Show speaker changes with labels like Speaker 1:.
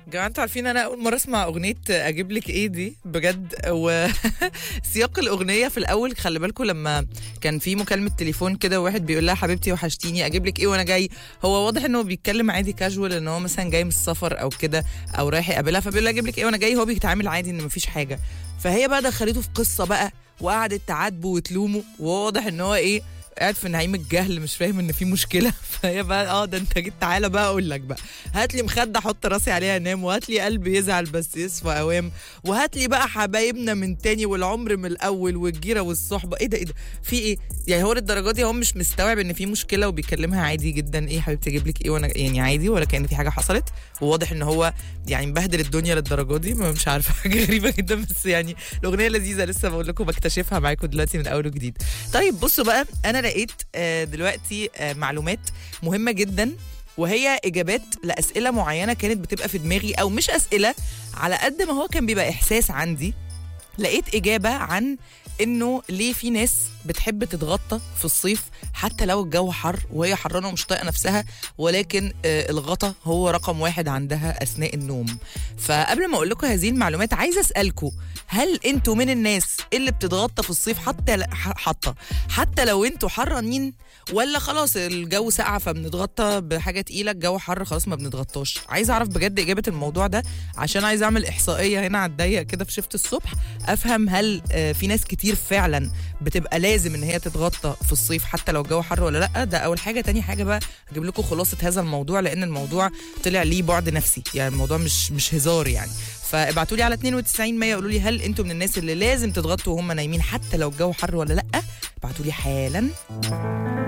Speaker 1: جماعة انتوا عارفين انا اول مرة اسمع اغنية اجيب لك ايه دي بجد وسياق الاغنية في الاول خلي بالكم لما كان في مكالمة تليفون كده وواحد بيقول لها حبيبتي وحشتيني اجيب لك ايه وانا جاي هو واضح انه بيتكلم عادي كاجوال ان هو مثلا جاي من السفر او كده او رايح يقابلها فبيقول لها اجيب لك ايه وانا جاي هو بيتعامل عادي ان مفيش حاجة فهي بقى دخلته في قصة بقى وقعدت تعاتبه وتلومه وواضح ان هو ايه قاعد في نعيم الجهل مش فاهم ان في مشكله فهي بقى اه ده انت جيت تعالى بقى اقول لك بقى هات لي مخده احط راسي عليها انام وهات لي قلب يزعل بس يصفى اوام وهات لي بقى حبايبنا من تاني والعمر من الاول والجيره والصحبه ايه ده ايه ده في ايه يعني هو للدرجه دي هو مش مستوعب ان في مشكله وبيكلمها عادي جدا ايه حبيبتي اجيب لك ايه وانا يعني عادي ولا كان في حاجه حصلت وواضح ان هو يعني مبهدل الدنيا للدرجه دي ما- مش عارفه حاجه غريبه جدا بس يعني الاغنيه لذيذه لسه بقول لكم بكتشفها معاكم دلوقتي من اول وجديد طيب بصوا بقى انا لقيت آه، دلوقتي آه، معلومات مهمه جدا وهي اجابات لاسئله معينه كانت بتبقى في دماغي او مش اسئله على قد ما هو كان بيبقى احساس عندي لقيت اجابه عن انه ليه في ناس بتحب تتغطى في الصيف حتى لو الجو حر وهي حرانه ومش طايقه نفسها ولكن آه، الغطا هو رقم واحد عندها اثناء النوم فقبل ما اقول لكم هذه المعلومات عايزه اسالكم هل انتوا من الناس اللي بتتغطى في الصيف حتى ل- ح- حتى حتى لو انتوا حرانين ولا خلاص الجو ساقع فبنتغطى بحاجه تقيله الجو حر خلاص ما بنتغطاش عايزه اعرف بجد اجابه الموضوع ده عشان عايزه اعمل احصائيه هنا على الضيق كده في شفت الصبح افهم هل آه، في ناس كتير فعلا بتبقى لازم ان هي تتغطى في الصيف حتى لو الجو حر ولا لا ده اول حاجه تاني حاجه بقى هجيب لكم خلاصه هذا الموضوع لان الموضوع طلع ليه بعد نفسي يعني الموضوع مش مش هزار يعني فابعتوا لي على 92 100 قولوا لي هل انتم من الناس اللي لازم تتغطوا وهم نايمين حتى لو الجو حر ولا لا ابعتوا لي حالا